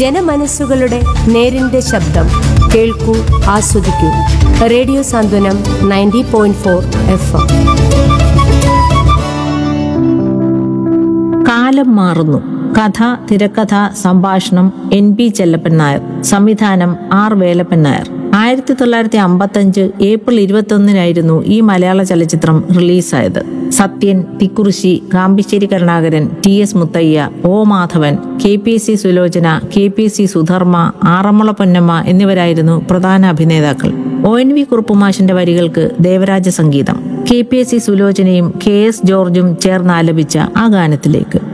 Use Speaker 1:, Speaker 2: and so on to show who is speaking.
Speaker 1: ജനമനസ്സുകളുടെ നേരിന്റെ ശബ്ദം കേൾക്കൂ ആസ്വദിക്കൂ radio Santhwanam ninety point four F M
Speaker 2: കാലം മാറുന്നു കഥ തിരക്കഥ സംഭാഷണം എൻ പി ചെല്ലപ്പൻ നായർ സംവിധാനം ആർ വേലപ്പൻ നായർ ആയിരത്തി തൊള്ളായിരത്തി അമ്പത്തഞ്ച് ഏപ്രിൽ ഇരുപത്തൊന്നിനായിരുന്നു ഈ മലയാള ചലച്ചിത്രം റിലീസായത് Sathyan Thikkurissi Kambissery Karunakaran T S Muthaiah O Madhavan K P C Sulochana K P C Sudharma Aranmula Ponnamma എന്നിവരായിരുന്നു പ്രധാന അഭിനേതാക്കൾ ഒ എൻ വി കുറുപ്പുമാഷിന്റെ വരികൾക്ക് ദേവരാജ സംഗീതം കെ പി എസ് സി സുലോചനയും കെ എസ് ജോർജും ചേർന്ന് ആലപിച്ച ആ ഗാനത്തിലേക്ക്